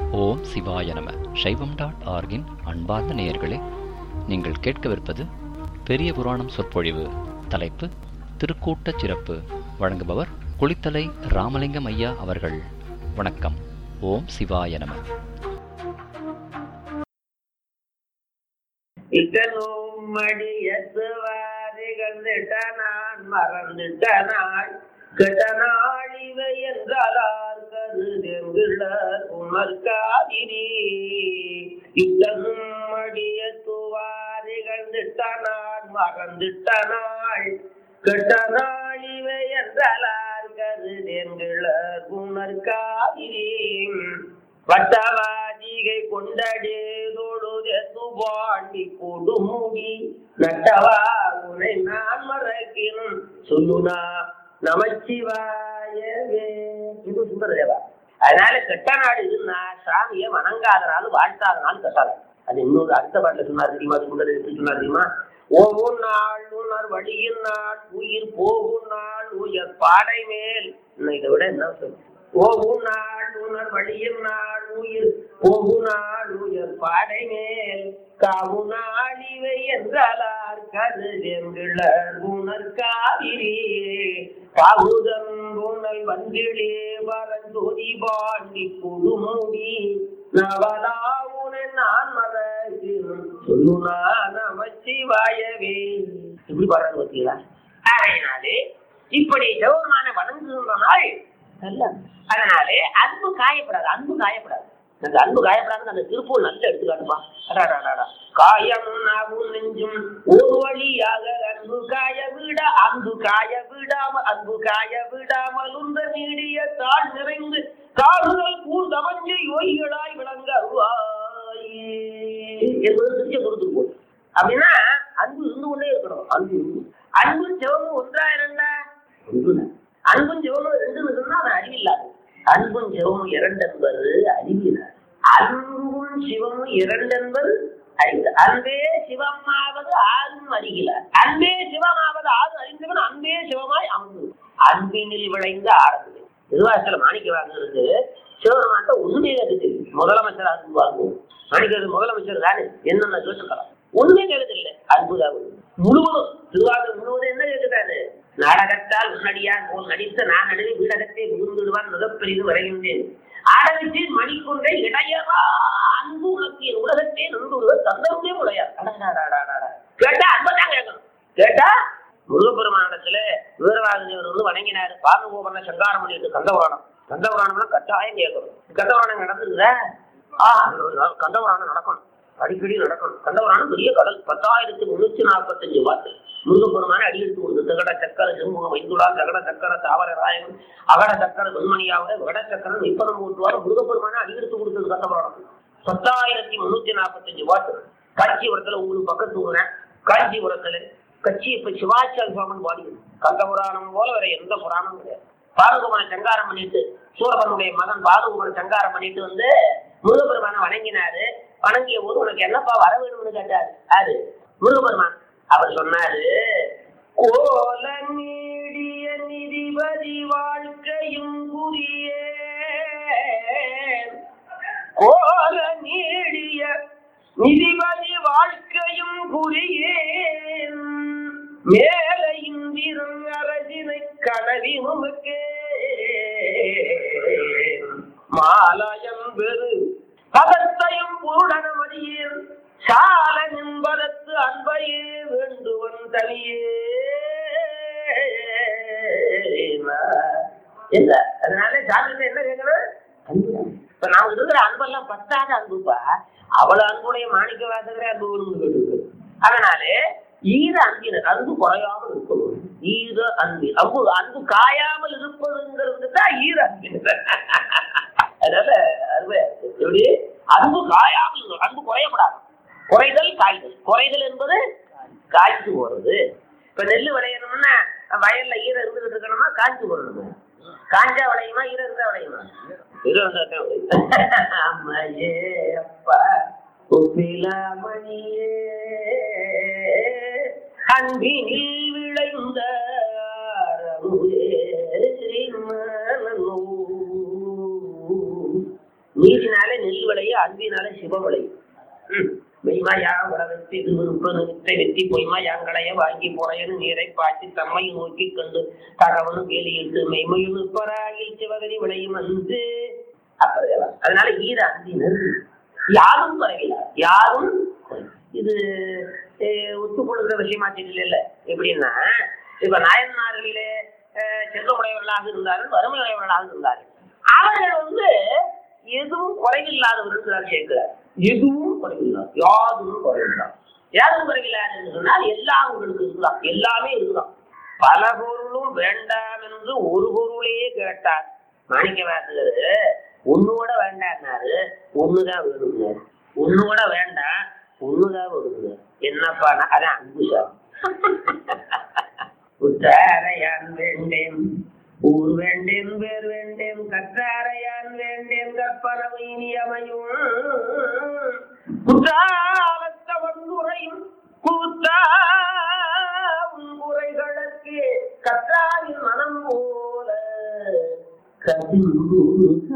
ஓம் சிவாய நம சைவம் டாட் ஆர்கின் அன்பார்ந்த நேயர்களே நீங்கள் கேட்கவிருப்பது பெரிய புராணம் சொற்பொழிவு தலைப்பு திருக்கூட்டச் சிறப்பு வழங்குபவர் குளித்தலை ராமலிங்கம் ஐயா அவர்கள் வணக்கம் ஓம் சிவாய நம இகனும் மடியத்துவாரிகள் நான் மறந்துட்ட நாள் கெட்ட நாள் இவை என்றார் கருதெங்குள்ள உமர்காதிரி இத்தனும் மடியத்துவாரிகள் நான் மறந்துட்ட நாள் கெட்ட நாள் இவை என்றார் கருதெங்குள்ள உமர்காதிரி வட்டவாதிகை கொண்டடேதோடு பாண்டி கொடுமுடி நட்டவா உனை நான் மறக்கிறேன் சொல்லுனா நமச்சிவாயவே இது சுந்தரதேவா அதனால கெட்ட நாடு இதுன்னா சாமியை வணங்காதனாலும் வாழ்த்தாதனாலும் கெட்டாத அது இன்னொரு அடுத்த பாட்டில் சொன்னார் தெரியுமா சுந்தர எப்படி சொன்னார் தெரியுமா ஓவும் நாள் உணர் வழியின் நாள் உயிர் போகும் நாள் உயர் பாடை மேல் இன்னும் இதை விட என்ன சொல்லு ஓவும் நாள் உணர் வழியின் நாள் உயிர் போகும் நாள் உயர் பாடை மேல் காவு நாள் இவை என்றார் கருதெங்குளர் உணர் காவிரி காவுதம் உணல் வந்திடே வரந்தொதி பாண்டி குடுமுடி நவதா உனை நான் மறக்கிறேன் சொல்லுனா நமச்சிவாயவே எப்படி பாடுறாங்க பார்த்தீங்களா ஆகையினாலே இப்படி சிவபெருமான வணங்குகின்ற நாள் நல்ல அதனாலே அன்பு காயப்படாது அன்பு காயப்படாது அந்த அன்பு காயப்படாது அந்த திருப்பூர் நல்ல எடுத்துக்காட்டுப்பா அடாடாடாடா காயம் நாவும் நெஞ்சும் ஒரு வழியாக அன்பு காய விட அன்பு காய விடாம அன்பு காய விடாமல் உந்த நீடிய தாழ் நிறைந்து காடுதல் கூர் தவஞ்சை ஒய்களாய் விளங்க அருவாயே என்பது திருச்ச பொறுத்து போய் அப்படின்னா அன்பு இருந்து கொண்டே இருக்கணும் அன்பு இருந்து. அன்பும் சிவமும் ஒன்றா இரண்டா ஒன்றுதான் அன்பும் சிவமும் ரெண்டு சொன்னா அது அறிவில்லாது அன்பும் சிவமும் இரண்டு என்பது அறிவிலாது அன்பும் சிவமும் இரண்டு என்பது அறிவு அன்பே சிவமாவது ஆறும் அறிகில அன்பே சிவமாவது ஆறு அறிந்தவன் அன்பே சிவமாய் அன்பு அன்பினில் விளைந்த ஆரம்பு திருவாசல மாணிக்க வாங்குறது சிவபெருமான்ட்ட உண்மையை கருத்து முதலமைச்சர் அன்பு வாங்குவோம் மாணிக்கிறது முதலமைச்சர் தானே என்னென்ன கேட்டுக்கலாம் ஒண்ணுமே கேட்கதில்லை அன்புதான் முழுவதும் திருவாரூர் முழுவதும் என்ன கேட்கிறாரு நாடகத்தால் உன்னடியார் போல் நடித்த நான் நடுவே வீடகத்தை புகுந்துடுவான் மிகப்பெரிது வரைகின்றேன் ஆடகத்தை மணிக்கொண்டே இடையவா அன்பு உனக்கு என் உலகத்தை நன்றுடுவர் தந்தருடைய உடையார் அடடடடடடட. கேட்டா அன்பதான் கேட்கணும் கேட்டா முருகப்பெருமானத்துல வீரவாதினியவர் வந்து வணங்கினாரு பானுகோபன சங்காரம் பண்ணிட்டு கந்தபுராணம் கந்தபுராணம்லாம் கட்டாயம் கேட்கணும் கந்தபுராணம் நடந்துருதா ஆ கந்தபுராணம் நடக்கணும் அடிக்கடி நடக்கணும் கந்தபுராணம் பெரிய கடல் பத்தாயிரத்தி முன்னூத்தி நாற்பத்தஞ்சு வாட்டு முருகப்பெருமான அடியெடுத்து கொடுத்து தகட சக்கர திருமுகம் வைத்துள்ளார் தகட சக்கர தாவர ராயன் அகட சக்கர வெண்மணியாவது விட சக்கரம் நிப்பதம் ஊட்டுவார் முருகப்பெருமான அடியெடுத்து கொடுத்தது கந்தபுராணம் பத்தாயிரத்தி முன்னூத்தி நாற்பத்தஞ்சு வாட்டு காஞ்சிபுரத்துல உங்களுக்கு பக்கத்து ஊர்ன காஞ்சிபுரத்துல கட்சி இப்ப சிவாச்சாரி சுவாமன் பாடி கந்தபுராணம் போல வேற எந்த புராணமும் கிடையாது பாதுகுமனை சங்காரம் பண்ணிட்டு சூரபனுடைய மகன் பாதுகுமனை சங்காரம் பண்ணிட்டு வந்து முருகப்பெருமான வணங்கினாரு வணங்கிய போது உனக்கு என்னப்பா வர வேணும்னு கேட்டாரு யாரு முருகப்பெருமான் அவர் சொன்னாரு கோல நீடிய நிதிபதி வாழ்க்கையும் புரிய கோல நீடிய நிதிபதி வாழ்க்கையும் புரியேன் மேல இந்திரன் அரசினை கனவி உமக்கே மாலயம் பெரு பதத்தையும் பூரணமதியில் சால நின்பதத்து அன்பையே வேண்டுவன் தனியே என்ன அதனால சாமி என்ன கேட்கணும் அன்புதான். இப்ப நாம இருக்கிற அன்பெல்லாம் பத்தாத அன்புப்பா அவ்வளவு அன்புடைய மாணிக்க வாசகரே அன்பு வேணும்னு கேட்டு அதனாலே ஈர அன்பினர் அன்பு குறையாமல் இருக்கணும் ஈர அன்பு அன்பு அன்பு காயாமல் இருப்பதுங்கிறது தான் ஈர அன்பினர் அதனால அருமையா இருக்கு. எப்படி அன்பு காயாமல் இருக்கணும். அன்பு குறையப்படாது குறைதல் காய்தல் குறைதல் என்பது காய்ச்சி போறது இப்ப நெல் விளையணும்னா வயல்ல ஈரம் இருந்துகிட்டு இருக்கணுமா காய்ச்சி போடணும் காஞ்சா விளையுமா ஈரம் இருந்தா விளையுமா ஈரம் இருந்தா தான் விளையும். அம்மையே அப்பா உப்பிலாமணியே அன்பினில் விளைந்த அறவுரே மனநூ. நீரினாலே நெல் விளைய அன்பினால சிவம் விளையும் ம். மெய்மா யாம் வளர்த்து இது விருப்பம் வித்தை வெத்தி பொய்மா யாங்களைய வாங்கி புறையனு நீரை பாய்ச்சி தம்மை நோக்கி கண்டு தகவனு வேலியிட்டு மெய்மையும் நிற்பராயில் சிவகதி விளையும் வந்து அப்பதான் அதனால ஈர அன்பினர் யாரும் குறைவில்லை யாரும் குறைவில்லை. இது அஹ், ஒத்துக்கொள்கிற விஷயமா தெரியல எப்படின்னா இப்ப நாயன்மார்களிலே அஹ், செல்வமுடையவர்களாக இருந்தார்கள் வறுமையுடையவர்களாக இருந்தார்கள் அவர்கள் வந்து எதுவும் குறைவில்லாதவர்கள் கேட்கிறார் எதுவும் குறைவில்லாத யாரும் குறைவில்லாத யாரும் குறைவில்லாது என்று சொன்னால் எல்லாம் உங்களுக்கு இருக்கலாம் எல்லாமே இருக்கலாம் பல பொருளும் வேண்டாம் என்று ஒரு பொருளே கேட்டார் மாணிக்க வாசகர் ஒண்ணோட வேண்டாம்னாரு ஒண்ணுதான் வேணும்னாரு ஒண்ணோட வேண்டாம் ஒண்ணுதான் வேணும்னாரு என்னப்பா அதான் அன்பு சார் உத்தாரையான் வேண்டேன் ஊர் வேண்டேன் வேர் வேண்டேன் கற்றாரையான் வேண்டேன் கற்பனவை நியமையும் குற்றாலத்தவன் உரையும் கூத்தா உன் உரைகளுக்கு கற்றாரின் மனம் போல கதிந்து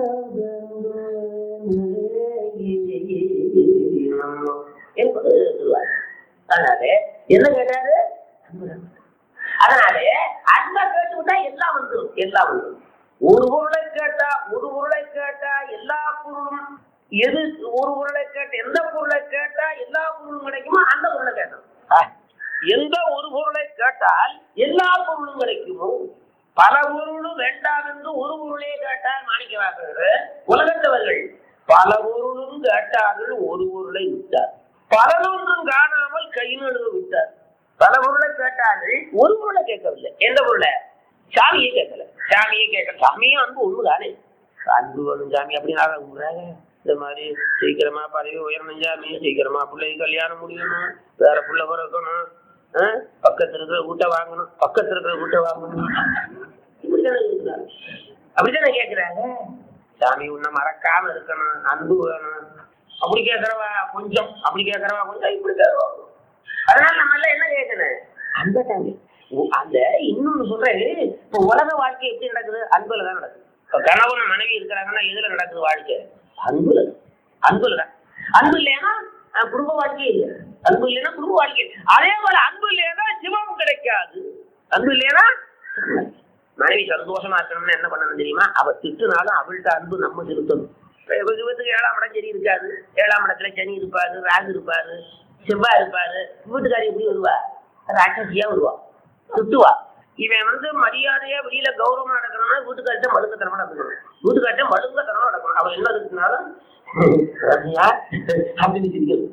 என்பது சொல்லுவார் அதனால என்ன கேட்டாரு அதனாலே அன்பை கேட்டு விட்டா எல்லாம் வந்துடும் எல்லாம் வந்துடும் ஒரு பொருளை கேட்டா ஒரு பொருளை கேட்டா எல்லா பொருளும் எது ஒரு பொருளை கேட்ட எந்த பொருளை கேட்டா எல்லா பொருளும் கிடைக்குமோ அந்த பொருளை கேட்டோம் எந்த ஒரு பொருளை கேட்டால் எல்லா பொருளும் கிடைக்குமோ பல பொருளும் வேண்டாம் என்று ஒரு பொருளே கேட்டால் மாணிக்க வாசகர் உலகத்தவர்கள் பல பொருளும் கேட்டார்கள் ஒரு பொருளை விட்டார் பலனொன்றும் காணாமல் கை நழுவ விட்டார் பல பொருளை கேட்டார்கள் ஒரு பொருளை கேட்கவில்லை எந்த பொருளை சாமியை கேட்கல சாமியை கேட்கல சாமியும் அன்பு ஒண்ணு தானே அன்பு வேணும் சாமி அப்படின்னா கும்பிடுறாங்க இந்த மாதிரி சீக்கிரமா பதவி உயரணும் சாமி சீக்கிரமா பிள்ளைக்கு கல்யாணம் முடியணும் வேற பிள்ளை பிறக்கணும் ஆ? பக்கத்துல இருக்கிற வீட்டை வாங்கணும் பக்கத்துல இருக்கிற வீட்டை வாங்கணும் இப்படித்தானே கேட்கிறாங்க அப்படித்தானே கேட்கிறாங்க சாமி உன்னை மறக்காம இருக்கணும் அன்பு வேணும் அப்படி கேட்கறவா கொஞ்சம் அப்படி கேட்கறவா கொஞ்சம் இப்படி கேட்கறவா அதனால நம்ம எல்லாம் என்ன கேட்கணும் அன்பை தாங்க உ- அந்த இன்னொன்னு சொல்றேன் இப்போ உலக வாழ்க்கை எப்படி நடக்குது அன்புல தான் நடக்குது இப்போ கணவன் மனைவி இருக்கிறாங்கன்னா எதுல நடக்குது வாழ்க்கை அன்புல தான். அன்புல தான் அன்பு இல்லைன்னா அஹ், குடும்ப வாழ்க்கையே இல்லை அன்பு இல்லைன்னா குடும்ப வாழ்க்கை அதே போல அன்பு இல்லைன்னா சிவம் கிடைக்காது அன்பு இல்லைன்னா மனைவி சந்தோஷமா இருக்கணும்னு என்ன பண்ணணும் தெரியுமா அவ திட்டுனாலும் அவள்கிட்ட அன்பு நம்ம செலுத்தணும் இப்ப இவத்துக்கு ஏழாம் இடம் சரி இருக்காது ஏழாம் இடத்துல சனி இருப்பாரு ராகு இருப்பாரு செவ்வாய் இருப்பாரு வீட்டுக்காரி எப்படி வருவா ராட்சசியா வருவா திட்டுவா இவன் வந்து மரியாதையா வெளியில கௌரவமா நடக்கணும்னா வீட்டுக்கார்ட்ட மழுங்கத்தனமா நடக்கணும் வீட்டுக்கார்ட்ட மழுங்கத்தனமா நடக்கணும் அவன் என்ன இருக்குனாலும் ரம்யா அப்படின்னு சிரிக்கணும்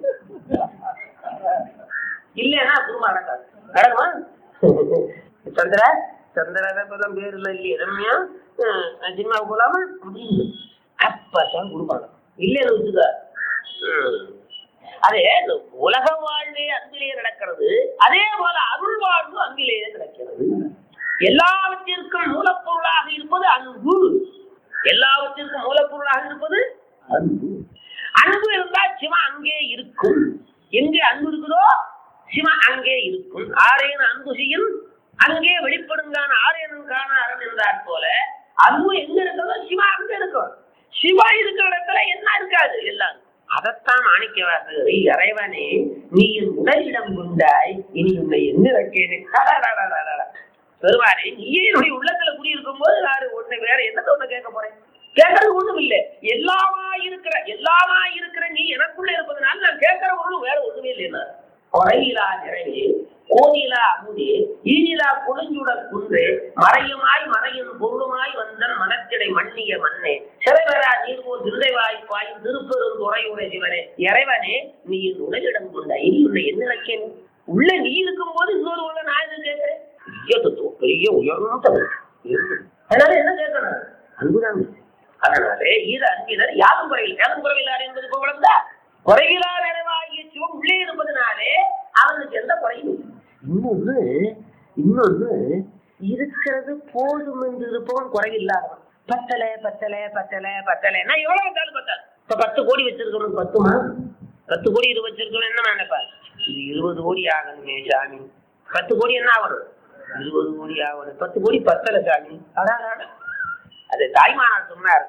இல்லைன்னா குடும்பம் நடக்காது நடக்குமா சந்திரா சந்திரா இப்பதான் பேர் இல்லை இல்லையே ரம்யா அஹ் சினிமாவுக்கு போலாமா அப்படின்னு அப்பதான் குடும்பம் இல்லைன்னு வச்சுக்க ம். அதே இந்த உலக வாழ்வே அன்பிலேயே நடக்கிறது அதே போல அருள் வாழ்வு அன்பிலேயே நடக்கிறது எல்லாவற்றிற்கும் மூலப்பொருளாக இருப்பது அன்பு எல்லாவற்றிற்கும் மூலப்பொருளாக இருப்பது அன்பு அன்பு இருந்தா சிவன் அங்கே இருக்கும் எங்கே அன்பு இருக்குதோ சிவன் அங்கே இருக்கும் ஆரேன் அன்பு செய்யும் அங்கே வெளிப்படுங்கான ஆரேனும் காண அரண் என்றார் போல அன்பு எங்க இருக்கிறதோ சிவா அங்க இருக்கும் சிவா இருக்கிற இடத்துல என்ன இருக்காது எல்லாம் அதைத்தான் மாணிக்க வாசகரை இறைவனே நீ என் உடலிடம் கொண்டாய் இனி உன்னை என்ன வைக்கேனே பெருமானே நீயே என்னுடைய உள்ளத்துல குடியிருக்கும் போது நான் உன்னை வேற என்னத்த ஒண்ணு கேட்க போறேன் கேட்கறது ஒண்ணும் இல்ல எல்லாமா இருக்கிற எல்லாமா இருக்கிற நீ எனக்குள்ள இருப்பதனால நான் கேட்கிற ஒண்ணும் வேற ஒண்ணுமே இல்லைன்னா குறையிலா நிறைவே கோயிலா அமுதே ஈனிலா குளிஞ்சுடர் குன்றே மறையுமாய் மறையும் பொருளுமாய் வந்தன் மனத்திடை மன்னிய மண்ணே சிறைவரா நீர்போல் திருதைவாய் பாயும் திருப்பெரும் துறையுரை சிவனே இறைவனே நீ என் உலகிடம் கொண்ட இனி உன்னை என்ன நினைக்கேன் உள்ள நீ இருக்கும் போது இன்னொரு உள்ள நான் எது கேட்கிறேன் பெரிய தத்துவம் பெரிய உயர்ந்த அதனால என்ன கேட்கணும் அன்புதான் அதனாலே ஈர அன்பினர் யாரும் குறையில் யாரும் குறையிலார் என்பது இப்போ விளந்தா குறையிலா நிறைவாகிய சிவம் உள்ளே இருப்பதனாலே அவனுக்கு எந்த குறையும் இல்லை. இன்னொன்னு இன்னொன்னு இருக்கிறது போதும் என்று இருப்பவன் குறையில்லாதவன் பத்தலை பத்தலை பத்தலை பத்தலை நான் எவ்வளவு வந்தாலும் பத்தாது இப்ப பத்து கோடி வச்சிருக்கணும் பத்துமா பத்து கோடி இது வச்சிருக்கணும் என்ன நினைப்பார் இது இருபது கோடி ஆகணுமே சாமி பத்து கோடி என்ன ஆகணும் இருபது கோடி ஆகணும் பத்து கோடி பத்தலை சாமி அதான் அது தாய்மானார் சொன்னார்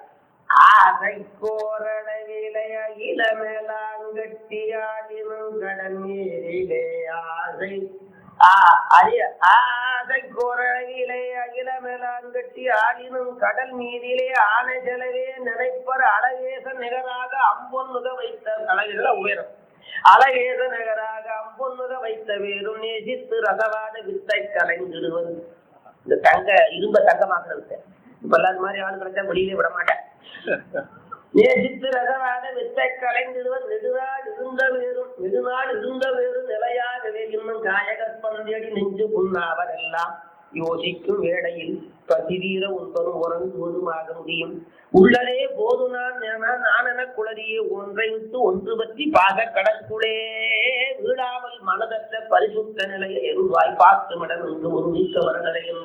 ஆசை கோரடவிலை அகில மேலாங்கட்டியாடினும் கடமீரிலே ஆசை ஆ அரிய ஆசை கோரடவிலை அகில மேலாங்கட்டி ஆடினும் கடல் மீதிலே ஆனை செலவே நினைப்பர் அழகேச நிகராக அம்பொன்னுக வைத்த அழகில உயரம் அழகேச நகராக அம்பொன்னுக வைத்த வேறும் நேசித்து ரசவாத வித்தை கலைஞ்சிடுவது இந்த தங்க இரும்ப தங்கமாக்குறது இப்ப எல்லாரும் மாதிரி ஆள் கிடைச்சா வெளியிலே விட மாட்டேன் நேசித்து ரகவாத வித்தை கலைந்திடுவர் நெடுநாள் இருந்த வேறும் நெடுநாள் இருந்த வேறும் நிலையாகவே இன்னும் காயகற்பந்தேடி நெஞ்சு புண்ணாவர் எல்லாம் யோசிக்கும் வேளையில் பசிதீர உண்பதும் உறங்குவதுமாக முடியும் உள்ளதே போது நான் என- நான் என குளறியே ஒன்றை விட்டு ஒன்று பற்றி பாக கடற்குளே வீடாமல் மனதற்ற பரிசுத்த நிலையை எருவாய் பார்த்துமிடம் என்று ஒரு நீக்க வரநிலையுள்ள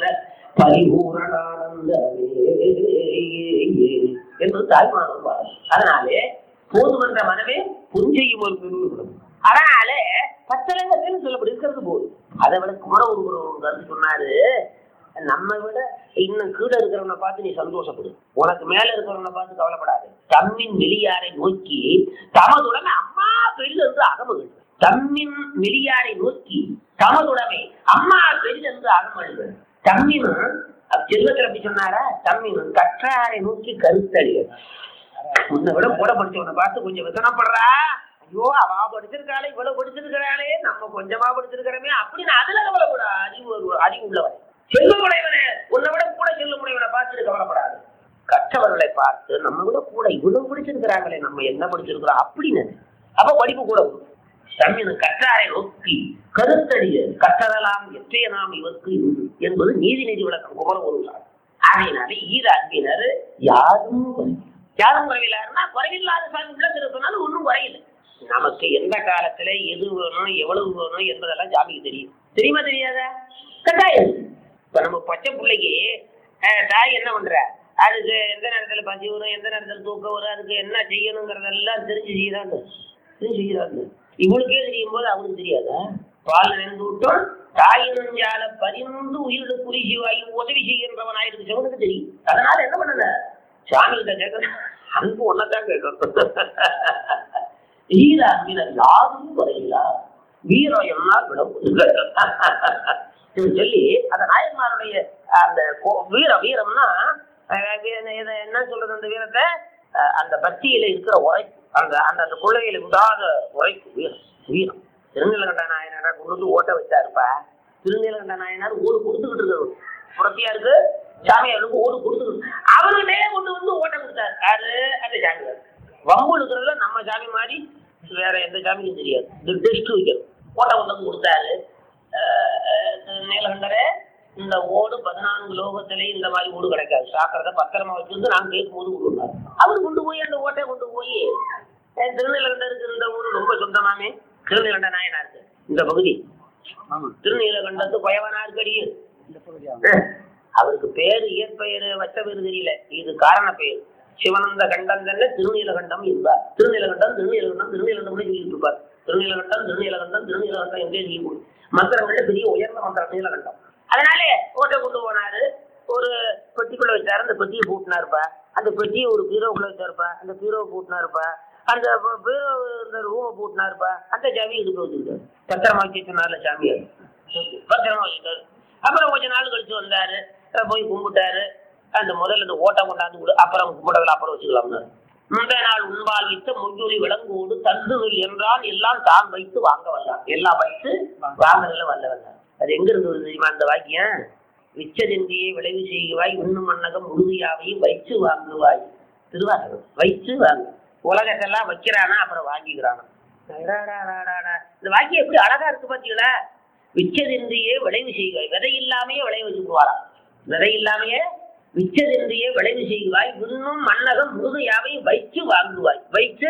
பரிபூரணானந்தமே என்று தாய்மானம் பாரு அதனாலே போதுமன்ற மனமே புஞ்சையும் ஒரு பெருவிடும் அதனாலே பத்தலங்கத்தில் சொல்லப்படி இருக்கிறது போதும் அதை விட குமர ஒரு ஒரு கருத்து சொன்னாரு நம்ம விட இன்னும் கீழே இருக்கிறவனை பார்த்து நீ சந்தோஷப்படு உனக்கு மேல இருக்கிறவனை பார்த்து கவலைப்படாது தம்மின் வெளியாரை நோக்கி தமதுடமை அம்மா பெரிதென்று அகமகள் தம்மின் வெளியாரை நோக்கி தமதுடமை அம்மா பெரிதென்று அகமகள் தம்மின் செல்வத்தில் அப்படி சொன்னாரா தம்மின் கற்றாரை நோக்கி கருத்தறியர் உன்னை விட கூட படிச்சவனை பார்த்து கொஞ்சம் விசனப்படுறா ஐயோ அவா படிச்சிருக்காளே இவ்வளவு படிச்சிருக்கிறாளே நம்ம கொஞ்சமா படிச்சிருக்கிறோமே அப்படின்னு அதுல கவலைப்படா அறிவு ஒரு- அறிவு உள்ளவன் செல்வமுடையவனே உன்னை விட கூட செல்வமுடையவனை பார்த்துட்டு கவலைப்படாது கற்றவர்களை பார்த்து நம்ம விட கூட இவ்வளவு படிச்சிருக்கிறாங்களே நம்ம என்ன படிச்சிருக்கிறோம் அப்படின்னு அப்ப படிப்பு கூட வரும் தமிழ் கற்றாரை நோக்கி கருத்தடிய கற்றதெல்லாம் எத்தைய நாம் இவருக்கு உண்டு என்பது நீதி நெறி விளக்கம் குமர ஒரு ஆகையினாலே ஈர அன்பினர் யாரும் குறைவில்லை. யாரும் குறைவில்லாருன்னா குறைவில்லாத சாமி உள்ள திருப்பினாலும் ஒன்றும் குறையில்லை நமக்கு எந்த காலத்துல எது வேணும் எவ்வளவு வேணும் என்பதெல்லாம் சாமிக்கு தெரியும் தெரியுமா தெரியாதா கட்டாயம் இப்ப நம்ம பச்சை பிள்ளைக்கு அஹ், தாய் என்ன பண்ற அதுக்கு எந்த நேரத்துல பசி வரும் எந்த நேரத்துல தூக்கம் வரும் அதுக்கு என்ன செய்யணுங்கிறதெல்லாம் தெரிஞ்சு செய்யறாங்க தெரிஞ்சு செய்யறாங்க இவளுக்கே தெரியும் போது அவனுக்கு தெரியாதா பால் நினைந்து விட்டோம் தாயின் ஜால பரிந்து உயிரிடு குறிசிவாயி உதவி செய்கின்றவன் ஆயிருக்கு சிவனுக்கு தெரியும் அதனால என்ன பண்ணல சாமி கிட்ட கேட்கற அன்பு ஒன்னதான் கேட்கணும் ஈர அன்பினர் யாரும் குறையிலா வீரம் என்னால் விட சொல்லி அந்த நாயன்மாருடைய அந்த கோ- வீரம் வீரம்னா அஹ், வீ- இத என்ன சொல்றது அந்த வீரத்தை அஹ், அந்த பக்தியில இருக்கிற உழைப்பு அந்த அந்த அந்த கொள்ளையில விடாத உழைப்பு வீரம் வீரம் திருநீலகண்ட நாயனாரா கொண்டு வந்து ஓட்ட வச்சாருப்பா திருநீலகண்ட நாயனார் ஊரு கொடுத்துக்கிட்டு இருக்காரு புறத்தியாருக்கு சாமியாருக்கு ஊரு கொடுத்துக்கிட்டு அவருகிட்டே கொண்டு வந்து ஓட்ட கொடுத்தாரு யாரு அந்த சாமியார் வம்பு எடுக்கிறதுல நம்ம சாமி மாதிரி வேற எந்த சாமிக்கும் தெரியாது இந்த டெஸ்ட் வைக்கணும் ஓட்ட கொண்டு வந்து கொடுத்தாரு அஹ், அஹ், நீலகண்டரே இந்த ஓடு பதினான்கு லோகத்திலே இந்த மாதிரி ஓடு கிடைக்காது சாக்கிறத பத்திரமா வச்சிருந்து நான் கேட்கும் போது கொடுத்தாரு அவர் கொண்டு போய் அந்த ஓட்டையை கொண்டு போய் அஹ், திருநீலகண்டருக்கு இந்த ஊரு ரொம்ப சொந்தமாமே திருநீலகண்ட நாயனாருக்கு இந்த பகுதி திருநீலகண்டத்து பயவனாருக்கு அடியே அஹ், அவருக்கு பேரு இயற்பெயர் வச்ச பேரு தெரியல இது காரண பெயர் சிவனந்த கண்டம் தானே திருநீலகண்டம் என்பார் திருநீலகண்டம் திருநீலகண்டம் திருநீலகண்டம் சொல்லிட்டு இருப்பார் திருநீலகண்டம் திருநீலகண்டம் திருநீலகண்டம் எங்கே செய்யும் மந்திரங்கள்ல பெரிய உயர்ந்த மந்திரம் நீலகண்டம் அதனாலே ஓட்டை கொண்டு போனாரு ஒரு பெட்டிக்குள்ள வச்சாரு அந்த பெட்டியை பூட்டினாருப்பா அந்த பெட்டியை ஒரு பீரோக்குள்ள வச்சாருப்பா அந்த பீரோவை பூட்டினாருப்பா அந்த ப- பீரோ இந்த ரூமை பூட்டினாருப்பா அந்த சாவி எடுத்து வச்சிருக்காரு பத்திரமா வச்சு சொன்னார்ல சாமியார் பத்திரமா வச்சுட்டாரு அப்புறம் கொஞ்ச நாள் கழிச்சு வந்தாரு அஹ் போய் கும்பிட்டாரு அந்த முதல்ல இந்த ஓட்டை கொண்டாந்து கொடு அப்புறம் கும்பிடல அப்புறம் வச்சுக்கலாம்னு முந்தைய நாள் உண்பால் வித்த முஞ்சொலி விளங்கோடு தந்துகள் என்றால் எல்லாம் தான் வைத்து வாங்க வந்தான் எல்லாம் வைத்து வாங்கல வல்லவன் அது எங்க இருந்து வருது தெரியுமா அந்த வாக்கியம் விச்சதெந்தியை விளைவு செய்வாய் உண்ணும் மன்னகம் உறுதியாவையும் வைத்து வாங்குவாய் திருவாசகம் வைத்து வாங்கு உலகத்தெல்லாம் வைக்கிறானா அப்புறம் வாங்கிக்கிறானா அடாடாடாடாடா. இந்த வாக்கியம் எப்படி அழகா இருக்கு பாத்தீங்களா விச்சதின்றியே விளைவு செய்வாய் விதை இல்லாமையே விளைவு வச்சுக்குவாராம் விதை இல்லாமையே விச்சதின்றியே விளைவு செய்வாய் இன்னும் மன்னகம் முழுதையாவையும் வைத்து வாங்குவாய் வைத்து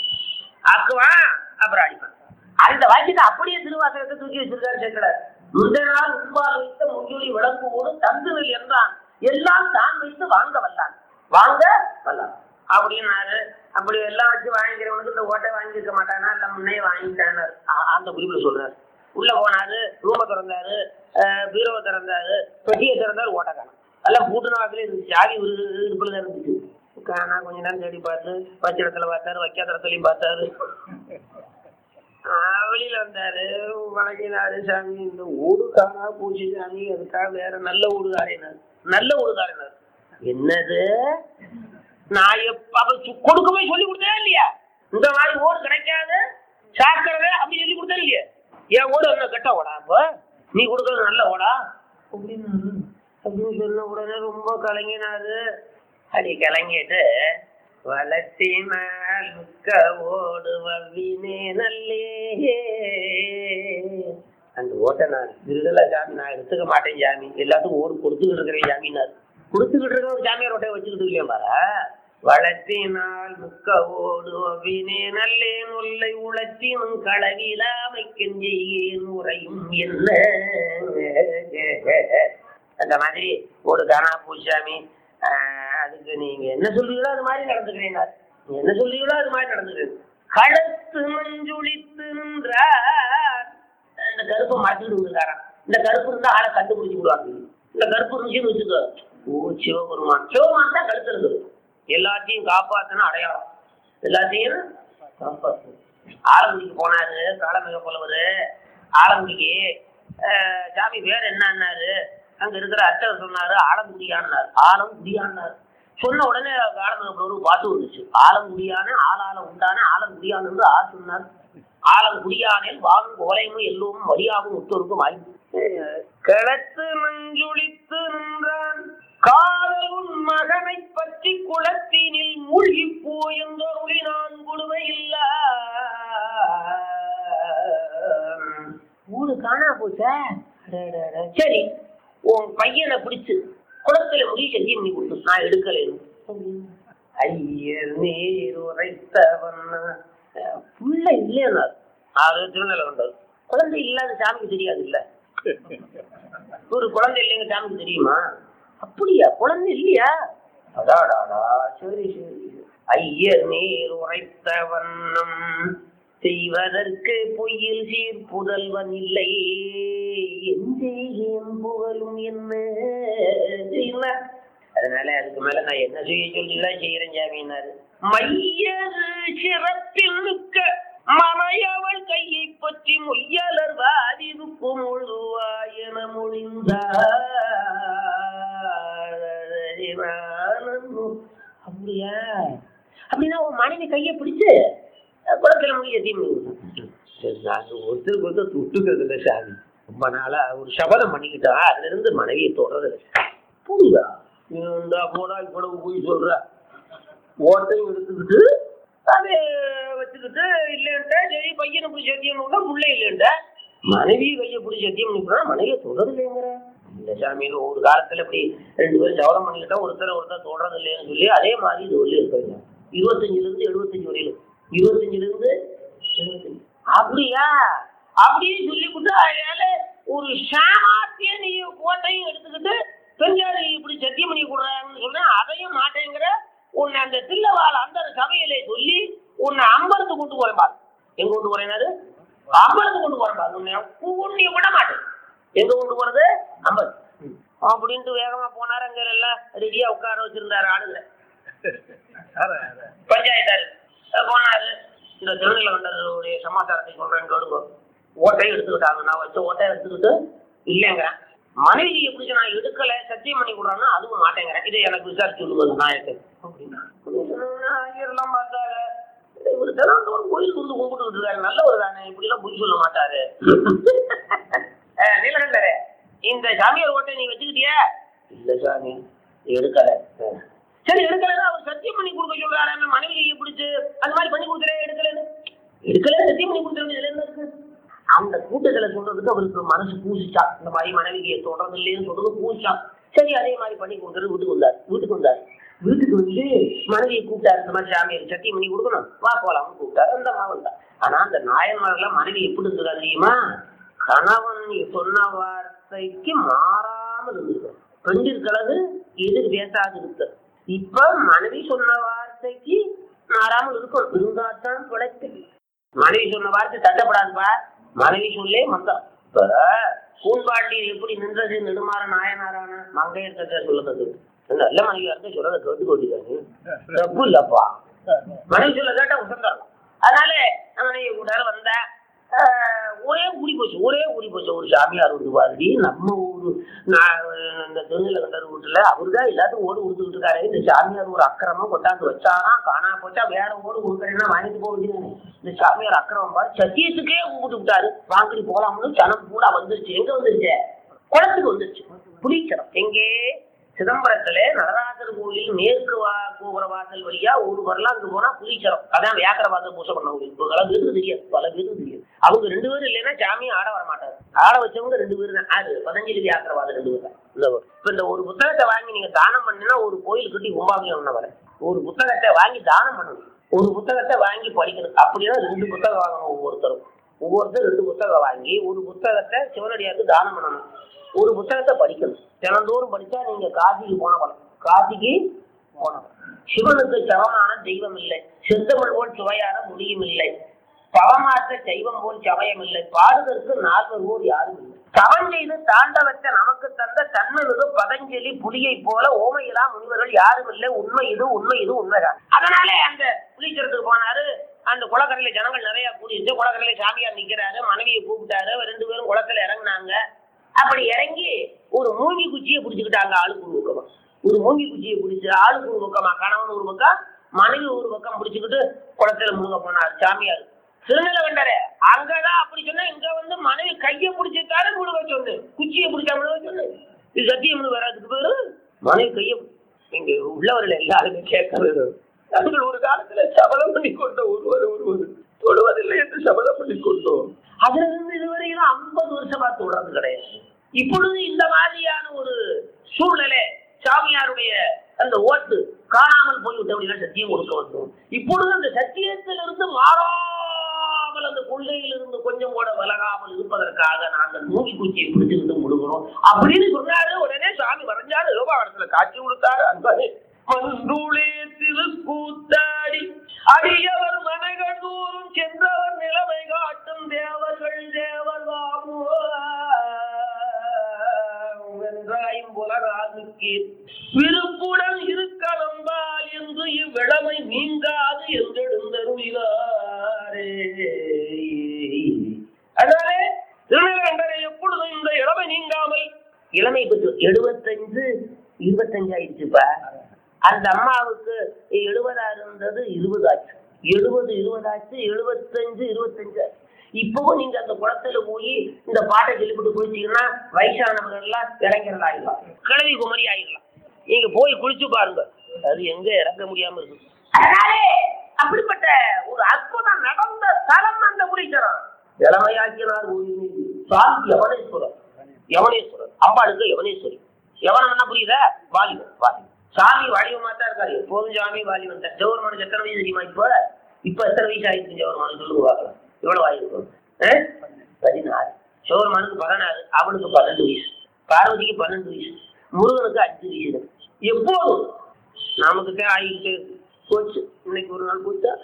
ஆக்குவான் அப்புறம் அடிப்பான் அந்த வாக்கியத்தை அப்படியே திருவாசகத்தை தூக்கி வச்சிருக்காரு சேக்கடர் முந்தைய நாள் உண்பால் வைத்த முஞ்சொலி விளக்குவோடு தந்துவில் என்றான் எல்லாம் தான் வைத்து வாங்க வல்லான் வாங்க வல்லான் அப்படின்னாரு அப்படி எல்லாம் வச்சு வாங்கிக்கிறவனுக்கு இந்த ஓட்டை வாங்கியிருக்க மாட்டானா இல்ல முன்னே வாங்கிட்டானாரு அ- அந்த குறிப்புல சொல்றாரு உள்ள போனாரு ரூமை திறந்தாரு அஹ், பீரோவை திறந்தாரு பெட்டியை திறந்தாரு ஓட்டை காணும் எல்லாம் பூட்டின வாக்கிலே இருந்துச்சு ஆவி ஒரு இடுப்புல தான் இருந்துச்சு காணா கொஞ்ச நேரம் தேடி பார்த்து வச்ச இடத்துல பார்த்தாரு வைக்காத இடத்துலயும் பார்த்தாரு ஆஹ் வெளியில வந்தாரு வணங்கினாரு சாமி இந்த ஊடு காணா பூச்சி சாமி அதுக்காக வேற நல்ல ஊடுகாரினார் நல்ல ஊடுகாரினார் என்னது நான் எப்ப அவ சு- கொடுக்கவே சொல்லி கொடுத்தா இல்லையா இந்த மாதிரி ஓடு கிடைக்காது சாக்கிறத அப்படி சொல்லி கொடுத்தா இல்லையா என் ஓடு என்ன கெட்ட ஓடா அப்ப நீ கொடுக்கறது நல்ல ஓடா அப்படின்னு அப்படின்னு சொன்ன உடனே ரொம்ப கலங்கினாரு அடி கலங்கிட்டு வளர்த்தினால் முக்க ஓடு வவ்வினே நல்லே அந்த ஓட்டை நான் விருதல சாமி நான் எடுத்துக்க மாட்டேன் சாமி எல்லாத்துக்கும் ஓடு கொடுத்துக்கிட்டு இருக்கிறேன் சாமினார் கொடுத்துக்கிட்டு இருக்கிற ஒரு சாமியார் ஓட்டையை வச்சுக்கிட்டு இல்லையா பாரா வளர்த்தினால் முக்க ஓடு வவ்வினே நல்லே நொல்லை உளத்தினும் களவிலாமை கெஞ்செய்யேன் உரையும் என்ன அந்த மாதிரி ஒரு காணா பூசாமி ஆஹ், அதுக்கு நீங்க என்ன சொல்றீங்களோ அது மாதிரி நடந்துக்கிறேன் நீங்க என்ன சொல்றீங்களோ அது மாதிரி நடந்துக்கிறேன் கடத்து மஞ்சுளித்து நின்றார் இந்த கருப்பை மாட்டிட்டு இருக்காராம் இந்த கருப்பு இருந்தா ஆளை கண்டுபிடிச்சு விடுவாங்க இந்த கருப்பு இருந்துச்சுன்னு வச்சுக்கோ ஓ சிவபெருமான் சிவபெருமான் தான் கழுத்து இருக்குது எல்லாத்தையும் காப்பாத்தின அடையாளம் எல்லாத்தையும் காப்பாத்து ஆலங்குடிக்கு போனாரு காலமிக புலவரு ஆலங்குடிக்கு ஆஹ், சாமி வேற என்னன்னாரு அங்க இருக்கிற அச்சர் சொன்னாரு ஆலங்குடியான்னாரு ஆலங்குடியான்னாரு சொன்ன உடனே காலமிக புலவருக்கு பாட்டு வந்துச்சு ஆலங்குடியான ஆளால உண்டான ஆலங்குடியான் என்று ஆ சொன்னார் ஆலங்குடியானில் வாழும் கோலையும் எல்லோரும் வரியாகும் உத்தொருக்கும் ஆய்வு கிழத்து மஞ்சுளித்து நின்றான் காதல் உன் மகனை பற்றி குளத்தினில் மூழ்கி போயந்தொருளி நான் குழுவை இல்ல ஊரு காணா போச்சா அடடட. சரி உன் பையனை பிடிச்சு குளத்துல முடி செஞ்சு நீ கொடுத்து நான் எடுக்கலேன்னு ஐயர் நீர் உரைத்தவன் புள்ள இல்லையா ஆறு திருநெல்லை வந்தது குழந்தை இல்லாத சாமிக்கு தெரியாது இல்ல ஒரு குழந்தை இல்லைங்க சாமிக்கு தெரியுமா அப்படியா குழந்தை இல்லையா அடாடாடா சரி சரி ஐயர் நீர் உரைத்த வண்ணம் செய்வதற்கு பொய்யில் சீர் புதல்வன் இல்லை என் புகழும் என்ன இல்ல அதனால அதுக்கு மேல நான் என்ன செய்ய சொல்லிங்களா செய்யறேன் ஜாமீனாரு மையது சிறப்பில் நிற்க மனையவள் கையை பற்றி முயலர் வாதிருப்பு முழுவா என மொழிந்தார் அப்படியா அப்படின்னா உன் மனைவி கையை பிடிச்சு குளத்துல முடிய தீமி நாங்க ஒருத்தருக்கு ஒருத்தர் விட்டுக்கிறது இல்லை சாமி ரொம்ப நாளா ஒரு சபதம் பண்ணிக்கிட்டா அதுல இருந்து மனைவியை தொடர்றது இல்லை புரியுதா இந்த போடா இவ்வளவு போய் சொல்ற ஓட்டையும் எடுத்துக்கிட்டு அதை வச்சுக்கிட்டு இல்லைன்ட்ட சரி பையனை பிடிச்சி சத்தியம் புள்ள இல்லைன்ட்ட மனைவி கையை பிடிச்சி சத்தியம் நிற்கிறா மனைவியை தொடர்றது இல்லைங்கிற இந்த சாமியில ஒரு காலத்துல இப்படி ரெண்டு பேரும் சவரம் பண்ணிக்கிட்டா ஒருத்தர் ஒருத்தர் தொடர்றது இல்லைன்னு சொல்லி அதே மாதிரி இது சொல்லி இருக்காங்க இருபத்தஞ்சுல இருந்து எழுபத்தஞ்சு வரையிலும் இருபத்தஞ்சுல இருந்து எழுபத்தஞ்சு அப்படியா அப்படின்னு சொல்லிவிட்டு அதனால ஒரு சாமாத்திய நீ கோட்டையும் எடுத்துக்கிட்டு பெரியார் இப்படி சத்தியம் பண்ணி கொடுறாங்கன்னு சொன்னா அதையும் மாட்டேங்கிற உன்னை அந்த தில்லவாள் அந்த சபையிலே சொல்லி உன்னை அம்பலத்து கொண்டு போறேன் பாரு எங்க கொண்டு போறேனாரு அம்பலத்து கொண்டு போறேன் பாரு உன்னை உன்னை விட மாட்டேன் எங்க கொண்டு போறது அம்பல் அப்படின்ட்டு வேகமா போனாரு அங்க எல்லாம் ரெடியா உட்கார வச்சிருந்தாரு ஆளுங்க பஞ்சாயத்தாரு அஹ் போனாரு இந்த திருநெல்லை வந்ததுடைய சமாச்சாரத்தை சொல்றேன் கேளுங்க ஓட்டையை எடுத்துக்கிட்டாங்க நான் வச்ச ஓட்டையை எடுத்துக்கிட்டு இல்லைங்க மனைவி எப்படி நான் எடுக்கல சத்தியம் பண்ணி கொடுறாங்கன்னா அதுவும் மாட்டேங்கிறேன் இதை எனக்கு விசாரிச்சு சொல்லுவது நாயக்கு அப்படின்னா ஐயர்லாம் பார்த்தாரு இவர் தினம் கோயிலுக்கு வந்து கும்பிட்டு இருக்காரு நல்லவர் தானே இப்படி எல்லாம் புத்தி சொல்ல மாட்டாரு அஹ் நீலகண்டரே இந்த சாமியார் ஓட்டை நீ வச்சுக்கிட்டியா இல்ல சாமி எடுக்கல சரி எடுக்கலன்னா அவர் சத்தியம் பண்ணி கொடுக்க சொல்றாரு மனைவி கையை பிடிச்சு அந்த மாதிரி பண்ணி கொடுக்குறேன் எடுக்கலன்னு எடுக்கல சத்தியம் பண்ணி கொடுக்குறது இதுல என்ன இருக்கு அந்த கூட்டத்துல சொல்றதுக்கு அவருக்கு மனசு பூசிச்சா இந்த மாதிரி மனைவியை தொடர்ந்து இல்லைன்னு சொல்றது பூசிச்சா சரி அதே மாதிரி பண்ணி கொடுக்குறது வீட்டுக்கு வந்தார் வீட்டுக்கு வந்தார் வீட்டுக்கு வந்து மனைவியை கூப்பிட்டாரு இந்த மாதிரி சாமியார் சத்தியம் பண்ணி கொடுக்கணும் வா போலாம்னு கூப்பிட்டாரு அந்த அம்மா வந்தா ஆனா அந்த நாயன்மாரெல்லாம் மனைவி எப்படி இருந்ததா தெரியுமா கணவன் சொன்ன வார்த்தைக்கு மாறாமல் இருந்திருக்கும் பெண்டிர் கலகு எதிர் பேசாது இருக்கு இப்ப மனைவி சொன்ன வார்த்தைக்கு மாறாமல் இருக்கும் இருந்தாதான் பிழைப்பு மனைவி சொன்ன வார்த்தை தட்டப்படாதுப்பா மனைவி சொல்லே மந்தம் இப்ப பூன்பாண்டி எப்படி நின்றது நெடுமாற நாயனாரான மங்கையர் கதை சொல்லுறது நல்ல மனைவியா இருந்தா சொல்றத கேட்டு கொண்டிருக்காங்க தப்பு இல்லப்பா மனைவி சொல்ல கேட்டா உசந்தரலாம் அதனால மனைவி கூட வந்தா ஆஹ், ஒரே ஊடி போச்சு ஒரே ஊடி போச்சு ஒரு சாமியார் வந்து பாருடி நம்ம ஊரு நான் இந்த திருநெல்ல கண்டர் வீட்டுல அவருதான் எல்லாத்துக்கும் ஓடு கொடுத்துக்கிட்டு இருக்காரு இந்த சாமியார் ஒரு அக்கிரமம் கொண்டாந்து வச்சானா காணா போச்சா வேற ஓடு கொடுக்குறேன்னா வாங்கிட்டு போக வேண்டியதானே இந்த சாமியார் அக்கிரமம் பாரு சத்தியத்துக்கே கும்பிட்டு விட்டாரு வாங்கிட்டு போலாம்னு ஜனம் பூரா வந்துருச்சு எங்க வந்துருச்சு குளத்துக்கு வந்துருச்சு புளிச்சரம் எங்கே சிதம்பரத்துல நடராஜர் கோயில் மேற்கு வா கோபுர வாசல் வழியா ஒரு வரலாம் அங்க போனா புளிச்சரம் அதான் வியாக்கரவாத பூசை பண்ண கோயில் இப்ப பல பேருக்கு தெரியாது பல பேருக்கு தெரியாது அவங்க ரெண்டு பேரும் இல்லைன்னா சாமியை ஆட வர மாட்டாரு ஆட வச்சவங்க ரெண்டு பேரும் தான் அது பதஞ்சலி வியாக்கரவாதம் ரெண்டு பேர் தான் இந்த ஒரு- இப்ப இந்த ஒரு புத்தகத்தை வாங்கி நீங்க தானம் பண்ணினா ஒரு கோயில் கட்டி கும்பாபியம் பண்ண வர ஒரு புத்தகத்தை வாங்கி தானம் பண்ணணும் ஒரு புத்தகத்தை வாங்கி படிக்கணும் அப்படின்னா ரெண்டு புத்தகம் வாங்கணும் ஒவ்வொருத்தரும் ஒவ்வொருத்தரும் ரெண்டு புத்தகம் வாங்கி ஒரு புத்தகத்தை சிவனடியாருக்கு தானம் பண்ணணும் ஒரு புத்தகத்தை படிக்கணும் தினந்தோறும் படிச்சா நீங்க காசிக்கு போன பலம் காசிக்கு போன பலம். சிவனுக்கு சமமான தெய்வம் இல்லை செந்தமிழ் போல் சுவையான முடியும் இல்லை பவமாற்ற சைவம் போல் சமயம் இல்லை பாடுதற்கு நால்வர் போல் யாரும் இல்லை தவம் செய்து தாண்டவத்தை நமக்கு தந்த தன்மை மிகு பதஞ்சலி புலியை போல ஓமையிலா முனிவர்கள் யாரும் இல்லை உண்மை இது உண்மை இது உண்மைதான் அதனால அந்த புலிச்சரத்துக்கு போனாரு அந்த குளக்கரையில ஜனங்கள் நிறைய கூடிட்டு குளக்கரையில சாமியார் நிக்கிறாரு மனைவியை கூப்பிட்டாரு ரெண்டு பேரும் குளத்துல இறங்குனாங்க அப்படி இறங்கி ஒரு மூங்கி குச்சியை பிடிச்சுக்கிட்டாங்க ஆளுக்கு ஒரு பக்கமா ஒரு மூங்கி குச்சியை பிடிச்சு ஆளுக்கு ஒரு பக்கமா கணவன் ஒரு பக்கம் மனைவி ஒரு பக்கம் பிடிச்சுக்கிட்டு குளத்துல முழுங்க போனார் சாமியார் திருநெல்வேண்டரே அங்கதான் அப்படி சொன்னா இங்க வந்து மனைவி கையை பிடிச்சிட்டாரு முழுக சொன்னு குச்சியை பிடிச்சா முழுக சொன்னு இது சத்தியம் வராதுக்கு பேரு மனைவி கையை இங்க உள்ளவர்கள் எல்லாருமே கேட்க வேணும் நாங்கள் ஒரு காலத்துல சபதம் பண்ணி கொண்ட ஒருவர் ஒருவர் தொடுவதில்லை என்று சபதம் பண்ணி கொண்டோம் அதுல இருந்து இதுவரையிலும் ஐம்பது வருஷமா தொடர்ந்து கிடையாது இப்பொழுது இந்த மாதிரியான ஒரு சூழ்நிலை சாமியாருடைய அந்த ஓட்டு காணாமல் போய்விட்ட அப்படின்னா சத்தியம் கொடுக்க வந்தோம் இப்பொழுது அந்த சத்தியத்திலிருந்து மாறாமல் அந்த கொள்கையிலிருந்து கொஞ்சம் கூட விலகாமல் இருப்பதற்காக நாங்கள் மூங்கி குச்சியை பிடிச்சிருந்து முழுகிறோம் அப்படின்னு சொன்னாரு உடனே சாமி வரைஞ்சாரு யோகாவரத்துல காட்சி கொடுத்தாரு அன்பரே மன்றூளே திருக்கூத்தாடி அடியவர் மனைகள் தூரும் சென்றவர் நிலைமை காட்டும் தேவர்கள் தேவர்தாமோ வென்றாய்ம்புலராதுக்கு விருப்புடன் இருக்க நம்பால் என்று இவ்விழமை நீங்காது என்றெழுந்தருளினாரே அதனாலே திருநெல்வேண்டரை எப்பொழுதும் இந்த இளமை நீங்காமல் இளமை பற்றி எழுபத்தஞ்சு இருபத்தஞ்சு ஆயிடுச்சுப்பா அந்த அம்மாவுக்கு எழுபதா இருந்தது இருபது ஆச்சு எழுபது இருபதாச்சு எழுபத்தஞ்சு இருபத்தஞ்சு ஆச்சு இப்பவும் நீங்க அந்த குளத்துல போய் இந்த பாட்டை சொல்லிவிட்டு போயிட்டீங்கன்னா வயசானவர்கள் எல்லாம் இளைஞர்கள் ஆயிடலாம் கிழவி குமரி ஆயிடலாம் நீங்க போய் குளிச்சு பாருங்க அது எங்க இறங்க முடியாம இருக்கு அதனாலே அப்படிப்பட்ட ஒரு அற்புதம் நடந்த தலம் அந்த குளிச்சரம் இளமையாக்கினார் ஓய்வு சாந்தி யவனேஸ்வரர் யவனேஸ்வரர் அம்பாளுக்கு யவனேஸ்வரி யவனம் என்ன புரியுதா வாலிபன் வாலிபன் சாமி வாலிபமா தான் இருக்காரு எப்போதும் சாமி வாலிபன் தான் ஜெவர்மானுக்கு எத்தனை வயசு தெரியுமா இப்ப இப்ப எத்தனை வயசு ஆயிடுச்சு ஜெவர்மானு சொல்லுங்க பார்க்கலாம் எவ்வளவு ஆயிருக்கும் ஆ? பதினாறு சிவருமானுக்கு பதினாறு அவனுக்கு பன்னெண்டு வயசு பார்வதிக்கு பன்னெண்டு வயசு முருகனுக்கு அஞ்சு வயசு எப்போதும் நமக்கு தான் ஆகிட்டு போச்சு இன்னைக்கு ஒரு நாள் போச்சா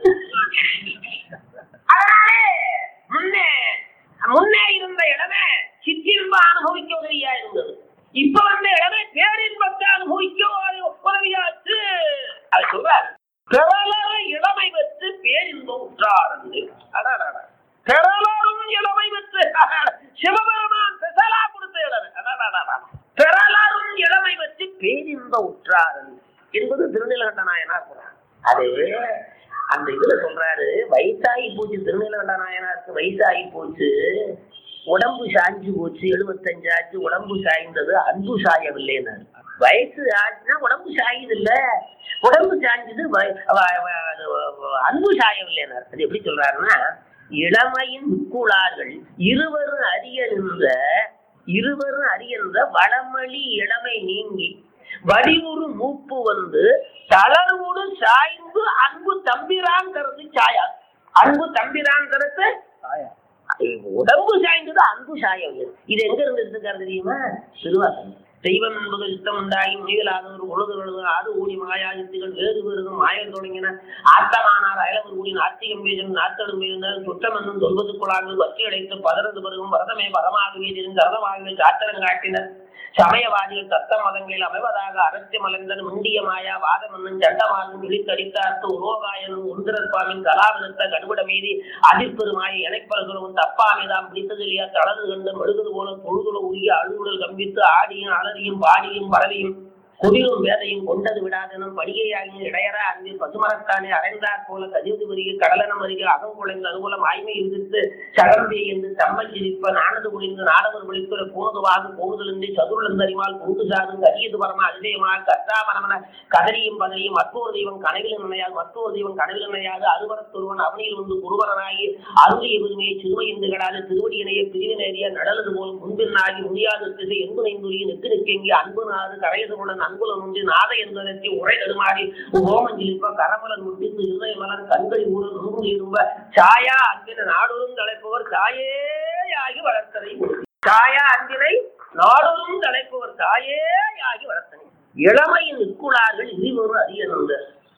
அதனாலே முன்னே முன்னே இருந்த இடமே சிற்றின்ப அனுபவிக்க உதவியா இருந்தது இப்ப வந்த இடமே பேரின்பத்தை அனுபவிக்க ஒரு- உதவியாச்சு அது சொல்றாரு பிறலற இளமை பெற்று பேரின்பம் உற்றார் என்று அடாடாடா. பிறலரும் இளமை பெற்று சிவபெருமான் பெசலா கொடுத்த இளமை அடாடாடாடா. பிறலரும் இளமை பெற்று பேரின்ப உற்றார் என்று. என்பது திருநீலகண்ட நாயனார் சொல்றார் அது அந்த இதுல சொல்றாரு வயசாகி போச்சு திருநீலகண்ட நாயனாருக்கு வயசாகி போச்சு உடம்பு சாய்ஞ்சு போச்சு எழுபத்தஞ்சு ஆச்சு உடம்பு சாய்ந்தது அன்பு சாயவில்லைன்னாரு வயசு ஆச்சுன்னா உடம்பு சாயுது இல்ல உடம்பு சாய்ஞ்சது வ- வ- வ- அது வ- அன்பு சாயவில்லைன்னாரு அது எப்படி சொல்றாருன்னா இளமையின் முக்குளார்கள் இருவரும் அறிய நின்ற இருவரும் அறியன்ற வடமளி இளமை நீங்கி வடிவுறு மூப்பு வந்து தளர்வுடு சாய்ந்து அன்பு தம்பிராங்கிறது சாயா அன்பு தம்பிராங்கிறது உடம்பு சாய்ந்தது அன்பு சாயம் இது எங்க இருந்து எடுத்துக்காரு தெரியுமா திருவாசகம் தெய்வம் என்பது யுத்தம் உண்டாகி முனிவலாதவர் உலகு உலகு ஆறு ஊடி மாயாயுத்திகள் வேறு வேறுகும் மாயம் தொடங்கின ஆத்தமானார் அயலவர் ஊடி நாத்திகம் பேசும் நாத்தடும் பேருந்தால் சுற்றம் என்னும் சொல்வதுக்குள்ளார்கள் வற்றி அடைத்து பதறது பெருகும் வரதமே பரமாகவே தெரிந்து அரதமாகவே சாத்திரம் காட்டினர் சமயவாதிகள் தத்த மதங்களில் அமைவதாக அரசிய மலர்ந்தன் முண்டிய மாயா வாதமன்னன் சண்டமானும் இழித்தடித்தார்த்து உலோகாயனும் உந்திரஸ்வாமின் கலாவிதத்த கடுபட மீதி அதிர்பெருமாய் இணைப்பர்களும் தப்பாமிதாம் பிடித்தது இல்லையா தளது கண்டு மெழுகுது போல தொழுதுல உரிய அழுகுடல் கம்பித்து ஆடியும் அலறியும் பாடியும் பரவியும் குடிலும் வேதையும் கொண்டது விடாதனும் படிகையாகியும் இடையரா அன்பில் பசுமரத்தானே அடைந்தாற் போல கதிர்ந்து வருகை கடலனம் அருகே அகங்குழைந்து அனுகூலம் ஆய்மை விதித்து சகம்பே என்று தம்மல் சிரிப்ப நானது குடிந்து நாடவர் விழிப்புற போதுவாக போகுதலின்றி சதுரந்தறிவால் குண்டு சாதும் கரியது பரம அதிசயமாக கத்தாமரமன கதறியும் பதறியும் மற்றொரு தெய்வம் கனவில் நினையாது மற்றொரு தெய்வம் கனவில் நினையாது அருவரத்தொருவன் அவனியில் வந்து குருவரனாகி அருளிய பெருமையை சிறுமை என்று கடாது திருவடியினைய பிரிவினேறிய நடலது போல் முன்பின்னாகி முடியாத திசை எங்கு நைந்துரிய நெக்கு நெக்கெங்கி அன்பு நாடு கரையதுடன் அன்புலம் உண்டு நாத என்பதற்கு உரை நடுமாடி ஓமஞ்சிலிப்ப கரமலன் முட்டித்து இருதய மலர் கண்கள் ஊர நுங்கு இரும்ப சாயா அன்பின நாடொரும் தலைப்பவர் தாயேயாகி வளர்த்ததை உறுதி. சாயா அன்பினை நாடொரும் தலைப்பவர் தாயேயாகி வளர்த்தனை இளமையின் நிற்குளார்கள் இழிவொரு அரியனுங்க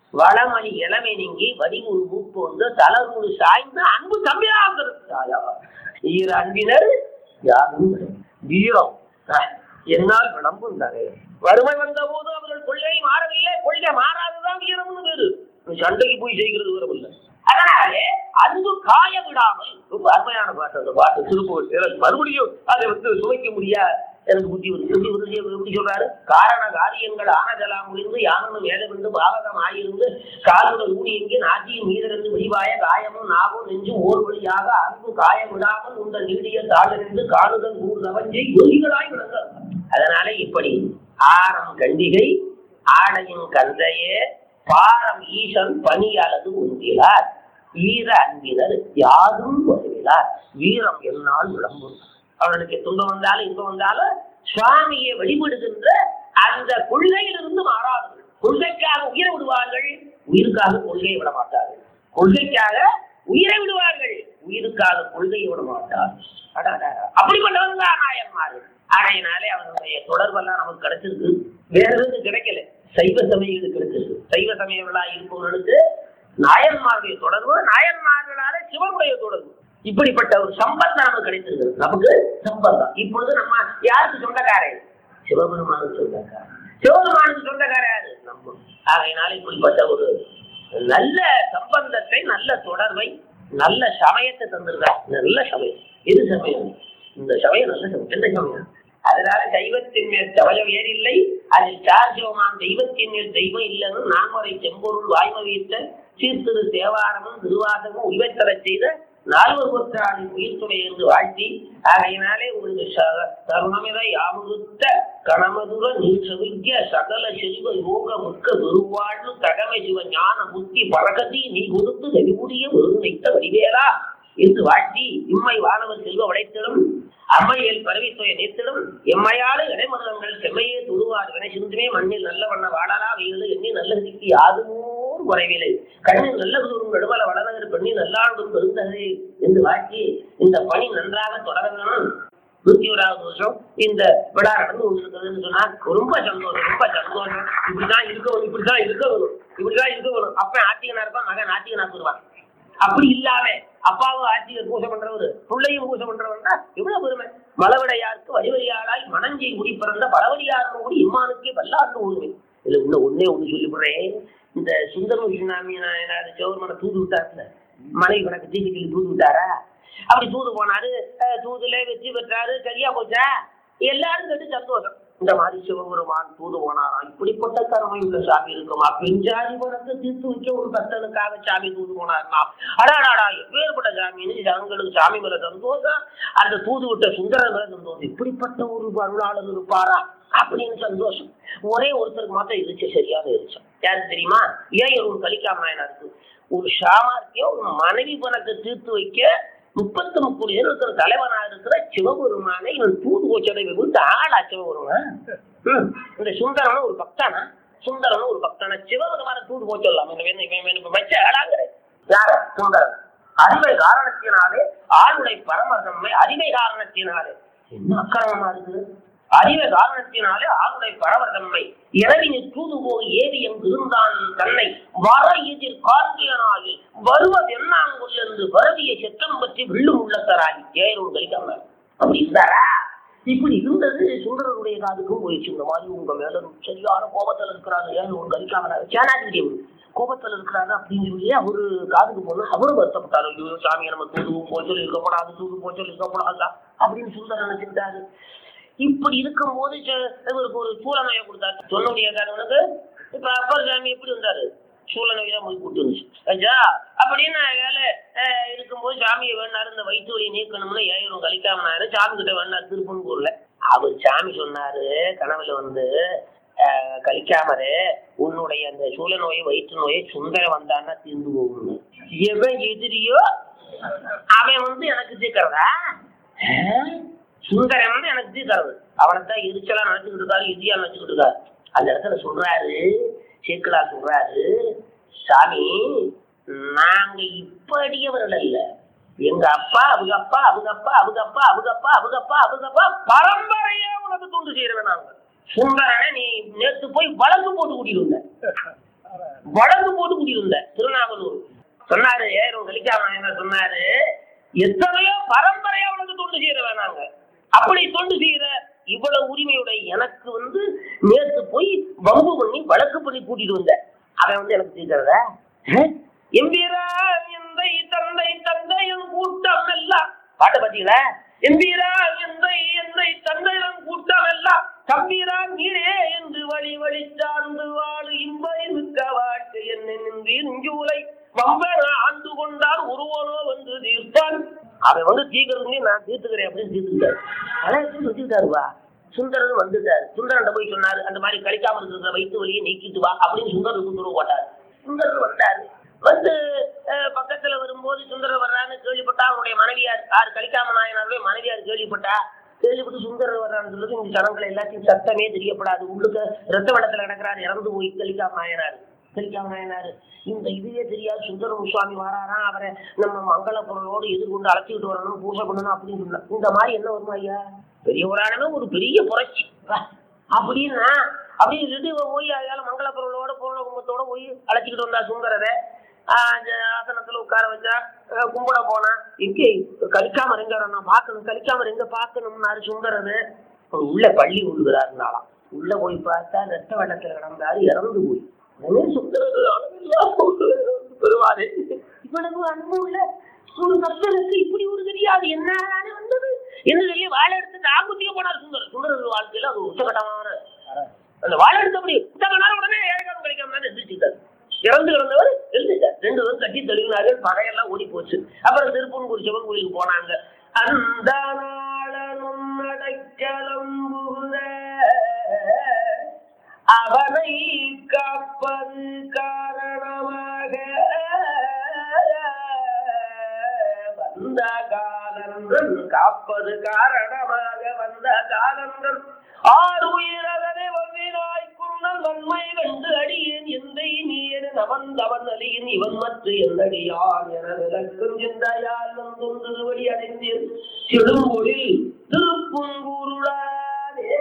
வளமணி இளமை நீங்கி வடிவுரு மூப்போந்து தளர்முடு சாய்ந்து அன்பு தம்பியாக சாயா ஈர அன்பினர் யாரும் வீரம் அஹ், என்னால் விளம்பும் தரே வறுமை வந்த போது அவர்கள் கொள்கை மாறவில்லை கொள்கை மாறாததான் வீரம்னு பேரு சண்டைக்கு போய் செய்கிறது வீரமில்லை அதனாலே அன்பு காய விடாமல் ரொம்ப அருமையான பாட்டு அந்த பாட்டு திருப்பூர் எனக்கு மறுபடியும் அதை வந்து சுவைக்க முடியா எனக்கு புத்தி வருது புத்தி வருது எப்படி சொல்றாரு காரண காரியங்கள் ஆனதெல்லாம் முடிந்து யானும் வேதமிருந்து பாவகம் ஆயிருந்து காலுடன் ஊடி எங்கே நாட்டியும் மீதிருந்து விரிவாய காயமும் நாவும் நெஞ்சு ஓர் வழியாக அன்பு காய விடாமல் உந்த நீடிய தாழ்ந்து காணுதல் ஊர் நவஞ்சை ஒலிகளாய் விளங்க அதனால இப்படி ஆரம் கண்டிகை ஆடையின் கந்தையே பாரம் ஈசன் பணி அல்லது உந்திலார் வீர அன்பினர் யாரும் வருகிறார் வீரம் என்னால் விளம்பும் அவர்களுக்கு துன்பம் வந்தாலும் இன்பம் வந்தாலும் சுவாமியை வழிபடுகின்ற அந்த கொள்கையிலிருந்து மாறாதவர்கள் கொள்கைக்காக உயிரை விடுவார்கள் உயிருக்காக கொள்கையை விட மாட்டார்கள் கொள்கைக்காக உயிரை விடுவார்கள் உயிருக்காக கொள்கையை விட மாட்டார்கள் அடாடா. அப்படிப்பட்டவர்கள் தான் நாயன்மார்கள் ஆகையினாலே அவனுடைய தொடர்பெல்லாம் நமக்கு கிடைச்சிருக்கு வேற எதுவும் கிடைக்கல சைவ சமயங்களுக்கு கிடைச்சிருக்கு சைவ சமயங்களா இருப்பவர்களுக்கு நாயன்மாருடைய தொடர்பு நாயன்மார்களால சிவனுடைய தொடர்பு இப்படிப்பட்ட ஒரு சம்பந்தம் நமக்கு கிடைத்திருக்கிறது நமக்கு சம்பந்தம் இப்பொழுது நம்ம யாருக்கு சொந்தக்காரன் சிவபெருமானுக்கு சொந்தக்காரன் சிவபெருமானுக்கு சொந்தக்காரன் யாரு நம்ம ஆகையினால இப்படிப்பட்ட ஒரு நல்ல சம்பந்தத்தை நல்ல தொடர்பை நல்ல சமயத்தை தந்திருக்கார் நல்ல சமயம் எது சமயம் இந்த சமயம் நல்ல சமயம் எந்த சமயம் அதனால தெய்வத்தின் மேல் சமயம் ஏறில்லை அதில் சார்ஜோமான் தெய்வத்தின் மேல் தெய்வம் இல்லைன்னு நான்மறை செம்பொருள் வாய்மை வைத்த சீர்திரு தேவாரமும் திருவாசமும் உய்வைத்தரச் செய்த நால்வர் ஒற்றாளின் உயிர்த்துணை என்று வாழ்த்தி ஆகையினாலே உங்களுக்கு ச- தருணமிதை யாமுறுத்த கணமதுர நீர் செவிக்க சகல செல்வ யோக முக்க பெருவாழ்வு தகமை சிவ ஞான புத்தி பரகதி நீ கொடுத்து நெறிமுடிய வெறுமைத்த வடிவேலா என்று வாழ்த்தி இம்மை வானவர் செல்வ உடைத்திடும் அம்மையில் பரவித்துய நீத்திடும் எம்மையாடு இடைமருதங்கள் செம்மையே துருவார் வினை சிந்துமே மண்ணில் நல்ல வண்ண வாழலா வெயிலு எண்ணி நல்ல சிக்கி யாதுமோர் குறைவில்லை கண்ணில் நல்ல தூரும் நடுவல வளநகர் பெண்ணி நல்லாண்டும் பெருந்தகை என்று வாழ்த்தி இந்த பணி நன்றாக தொடர வேணும் நூத்தி ஓராவது வருஷம் இந்த விழா நடந்து கொண்டிருக்கிறதுன்னு சொன்னா ரொம்ப சந்தோஷம் ரொம்ப சந்தோஷம் இப்படிதான் இருக்க வேணும் இப்படிதான் இருக்க வேணும் இப்படிதான் இருக்க வேணும் அப்ப ஆத்திகனா இருப்பான் மகன் ஆத்திகனா போடுவான் அப்படி இல்லாம அப்பாவும் ஆட்சியை பூஜை பண்றவரு பிள்ளையும் பூஜை பண்றவர்னா எவ்வளவு பெருமை மலவடையாருக்கு வடிவடியாளாய் மணஞ்சி முடி பிறந்த பலவடியார் கூடி இம்மானுக்கே வல்லாண்டு உண்மை இதுல இன்னும் ஒன்னே ஒண்ணு சொல்லிவிடுறேன் இந்த சுந்தரம் சுனாமி நாயனார் ஜெவர்மனை தூது விட்டாருல மனைவி கணக்கு தீபிக்கு தூது விட்டாரா அப்படி தூது போனாரு அஹ் தூதுல வெற்றி பெற்றாரு சரியா போச்சா எல்லாரும் கேட்டு சந்தோஷம் இந்த மாதிரி சிவபெருமான் தூது போனாராம் இப்படிப்பட்ட கருமை உள்ள சாமி இருக்குமா பெஞ்சாதி பணத்தை தீர்த்து வைக்க ஒரு பக்தனுக்காக சாமி தூது போனார்னா அடாடாடா எப்பேற்பட்ட சாமின்னு ஜனங்களுக்கு சாமி மேல சந்தோஷம் அந்த தூது விட்ட சுந்தரன் மேல சந்தோஷம் இப்படிப்பட்ட ஒரு அருளாளர் இருப்பாரா அப்படின்னு சந்தோஷம் ஒரே ஒருத்தருக்கு மாத்திரம் இருந்துச்சு சரியான இருந்துச்சு யாருக்கு தெரியுமா ஏன் ஒரு கலிக்காம நாயனாருக்கு ஒரு சாமார்த்தியம் ஒரு மனைவி பணத்தை தீர்த்து வைக்க முப்பத்தி முப்பது பேர் இருக்கிற தலைவனா இருக்கிற சிவபெருமானை இவன் தூது கோச்சதை விட்டு ஆளா சிவபெருமான் ம். இந்த சுந்தரனும் ஒரு பக்தானா சுந்தரனும் ஒரு பக்தானா சிவபெருமான தூது கோச்சலாம் வச்ச ஆளாங்கிற யார சுந்தரன் அறிவை காரணத்தினாலே ஆளுடைய பரமதன்மை அறிவை காரணத்தினாலே என்ன அக்கிரமமா இருக்குது அறிவை காரணத்தினாலே ஆளுடைய பரவதன்மை இரவினி தூது போய் ஏவி இருந்தான் தன்னை வர எதிர் கார்த்தியனாகி வருவது என்னாங்குள்ளென்று வருவிய செற்றம் பற்றி வில்லும் உள்ளத்தராகி ஏறும் கலிக்காம அப்படி இருந்தாரா இப்படி இருந்தது சுந்தரருடைய காதுக்கும் போயிடுச்சு இந்த மாதிரி உங்க மேல சரியான கோபத்துல இருக்கிறாங்க ஏன் உங்க அடிக்காம சேனாதிபதி கோபத்துல இருக்கிறாங்க அப்படின்னு சொல்லி அவரு காதுக்கு போனா அவரும் வருத்தப்பட்டாரு ஐயோ சாமியை நம்ம தூது போச்சல் இருக்கப்படாது தூது போச்சல் இருக்கப்படாதா அப்படின்னு சுந்தரம் நினைச்சுட்டாரு இப்படி இருக்கும்போது ச- இவருக்கு ஒரு சூழநோயை கொடுத்தாரு சொல்ல முடியாதவனுக்கு இப்ப அப்பர் சாமி எப்படி வந்தாரு சூழநோய் தான் போய் கூட்டு வந்துச்சு ஐயா அப்படின்னு வேலை அஹ், இருக்கும்போது சாமியை வேணாரு இந்த வயிற்று வலி நீக்கணும்னு ஏழு கழிக்காமனாரு சாமி கிட்ட வேணாரு திருப்பூர்ல அவர் சாமி சொன்னாரு கனவுல வந்து அஹ், கழிக்காமரு உன்னுடைய அந்த சூழ நோயை வயிற்று நோயை சுந்தர வந்தான்னா தீர்ந்து போகணும் எவன் எதிரியோ அவன் வந்து எனக்கு தீர்க்கிறதா அஹ்? சுந்தரன் வந்து எனக்கு தீர்க்கிறது அவனைத்தான் எரிச்சலா நினைச்சுக்கிட்டு இருக்காரு எதிரியா நினைச்சுக்கிட்டு இருக்காரு அந்த இடத்துல சொல்றாரு சேக்கலா சொல்றாரு சாமி நாங்க இப்படியவர்கள் அல்ல எங்க அப்பா அவங்க அப்பா அவங்க அப்பா அவங்க அப்பா அவங்க அப்பா அவங்க அப்பா அவங்க அப்பா பரம்பரையா உனக்கு தொண்டு செய்யறவன் நாங்க சுந்தரனை நீ நேத்து போய் வழக்கு போட்டு கூட்டிட்டு வந்த வழக்கு போட்டு கூட்டிட்டு வந்த திருநாவலூர் சொன்னாரு ஏறும் கலிக்காம என்ன சொன்னாரு எத்தனையோ பரம்பரையா உனக்கு தொண்டு செய்யறவன் நாங்க அப்படி தொண்டு செய்யற இவ்வளவு உரிமையோட எனக்கு வந்து நேத்து போய் வம்பு பண்ணி வழக்கு பண்ணி கூட்டிட்டு வந்த அவன் வந்து எனக்கு தீர்க்கிறதா எம்பீரா எந்தை தந்தை தந்தையும் கூட்டம் எல்லாம் பாட்டை பாத்தீங்களா எம்பீரா எந்தை எந்தை தந்தையும் கூட்டம் எல்லாம் கம்பீரா நீரே என்று வழி வழி சார்ந்து வாழு இன்பை மிக்க வாழ்க்கை என்ன நின்றூலை வம்பன ஆண்டு கொண்டால் ஒருவனோ வந்து தீர்ப்பான் அவன் வந்து தீர்க்கறதுமே நான் தீர்த்துக்கிறேன் அப்படின்னு தீர்த்துக்கிட்டாரு அதான் எப்படி வச்சுக்கிட்டாருவா சுந்தரன் வந்துட்டாரு சுந்தரன் போய் சொன்னாரு அந்த மாதிரி கழிக்காம இருக்கிற வயிற்று வழியை நீக்கிட்டு வா அப்படின்னு சுந்தரன் சுந்தரம் போட்டாரு சுந்தரன் வந்தாரு வந்து அஹ், பக்கத்துல வரும்போது சுந்தரர் வர்றான்னு கேள்விப்பட்டா அவனுடைய மனைவியார் யார் கலிக்காம நாயனாருடைய மனைவியார் கேள்விப்பட்டா கேள்விப்பட்டு சுந்தரர் வர்றான்னு சொல்றது இந்த ஜனங்களை எல்லாத்தையும் சத்தமே தெரியப்படாது உள்ளுக்க ரத்த வெள்ளத்துல கிடக்குறாரு இறந்து போய் கலிக்காம நாயனார் கலிக்காம நாயனார் இந்த இதுவே தெரியாது சுந்தரம் சுவாமி வராராம் அவரை நம்ம மங்கள பொருளோடு எதிர்கொண்டு அழைச்சிக்கிட்டு வரணும் பூஜை பண்ணணும் அப்படின்னு சொன்னா இந்த மாதிரி என்ன வருமா ஐயா பெரிய புராணமே ஒரு பெரிய புரட்சி வா. அப்படின்னா அப்படியே சொல்லிட்டு இவன் போய் அதால மங்கள பொருளோட பூர்ண கும்பத்தோட போய் அழைச்சிக்கிட்டு வந்தா சுந்தரரை ஆஹ் அந்த ஆசனத்துல உட்கார வச்சா அஹ் கும்பிட போனா எங்கே கலிக்காம எங்க நான் பார்க்கணும் கலிக்காம எங்க பார்க்கணும்னாரு சுந்தரரு அவர் உள்ள பள்ளி விழுகிறாருனாலாம் உள்ள போய் பார்த்தா ரத்த வெள்ளத்துல கிடந்தாரு இறந்து போய் உடனே சுந்தரர் அளவில்லா பெறுவாரு இவ்வளவு அன்பு உள்ள ஒரு பக்தனுக்கு இப்படி ஒரு தெரியாது என்ன வந்தது என்ன தெரிய வாழை எடுத்து நாகுத்திய போனார் சுந்தரர் சுந்தரர் வாழ்க்கையில அது உச்சகட்டமான அந்த வாழை எடுத்தபடி உச்சகட்டான உடனே ஏழகாலம் கிடைக்காம எந்திரிச்சுட்டார் இறந்து கிடந்தவர் எழுதிட்டார் ரெண்டு பேரும் கட்டி தெளிவினார்கள் பகையெல்லாம் ஓடி போச்சு அப்புறம் திருப்பூர் சிவன் கோயிலுக்கு போனாங்க அந்த நாளனும் அடைக்கலம் புகுத அவனை காப்பது காரணமாக வந்த காலங்கள் காப்பது காரணமாக வந்த காலங்கள் ஆறு உயிரதனை வவ்வினாய் குன்னல் வன்மை கண்டு அடியேன் எந்தை நீர் நவந்தவன் அலியின் இவன் மற்ற எந்தடியான் என விளக்கும் சிந்தையால் வந்து வழி அடைந்தேன் செடும்பொழில் திருப்புங்கூருளானே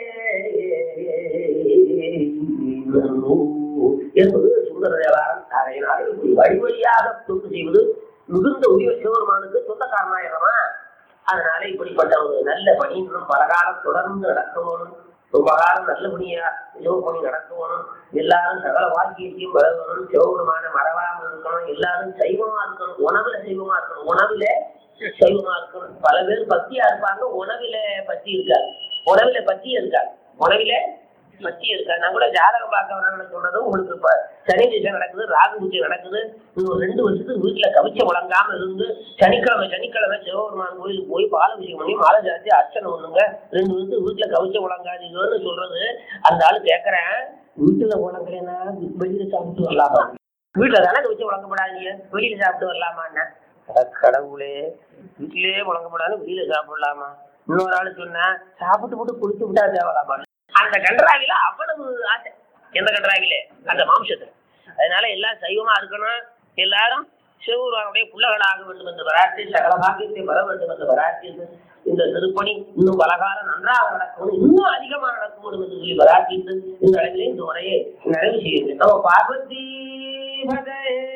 என்பது சுந்தர தேவாரம் ஆகையினால் இப்படி வழி வழியாக தொண்டு செய்வது மிகுந்த உரிய சிவபெருமானுக்கு சொந்தக்காரனாயிரமா அதனால இப்படிப்பட்ட ஒரு நல்ல பணி இன்னும் பல காலம் தொடர்ந்து நடக்கணும் ரொம்ப காலம் நல்ல பணியா சிவ பணி நடக்கணும் எல்லாரும் சகல வாக்கியத்தையும் பழகணும் சிவபெருமான மறவாமல் இருக்கணும் எல்லாரும் சைவமா இருக்கணும் உணவுல சைவமா இருக்கணும் உணவுல சைவமா இருக்கணும் பல பேர் பக்தியா இருப்பாங்க உணவில பத்தி இருக்காது உணவில பத்தி இருக்காது உணவில பத்தி இருக்காது நான் கூட ஜாதகம் பார்க்க வரேன்னு சொல்றது உங்களுக்கு இப்ப சனி திசை நடக்குது ராகு பூஜை நடக்குது இன்னும் ரெண்டு வருஷத்துக்கு வீட்டுல கவிச்ச முழங்காம இருந்து சனிக்கிழமை சனிக்கிழமை சிவபெருமான் கோயிலுக்கு போய் பாலாபிஷேகம் பண்ணி மாலை ஜாஸ்தி அர்ச்சனை பண்ணுங்க ரெண்டு வருஷத்துக்கு வீட்டுல கவிச்ச முழங்காதீங்கன்னு சொல்றது அந்த ஆளு கேக்குறேன் வீட்டுல முழங்கலைன்னா வெளியில சாப்பிட்டு வரலாமா வீட்டுல தானே கவிச்ச முழங்கப்படாதீங்க வெளியில சாப்பிட்டு வரலாமான்னா அட கடவுளே வீட்டிலேயே முழங்கப்படாது வெளியில சாப்பிடலாமா இன்னொரு ஆளு சொன்னா சாப்பிட்டு போட்டு குளிச்சு விட்டா தேவலாமா அந்த கன்றாவில அவ்வளவு ஆசை எந்த கன்றாவில அந்த மாம்சத்துல அதனால எல்லாம் சைவமா இருக்கணும் எல்லாரும் சிவபெருமானுடைய பிள்ளைகளாக வேண்டும் என்று வராட்டி சகல பாக்கியத்தை பெற வேண்டும் என்று வராட்டி இந்த திருப்பணி இன்னும் பலகாலம் நன்றாக நடக்கும் இன்னும் அதிகமாக நடக்கும் வேண்டும் என்று சொல்லி வராட்டிட்டு இந்த அளவிலே இந்த உரையை நிறைவு செய்யுங்கள் நம்ம பார்வதி பதே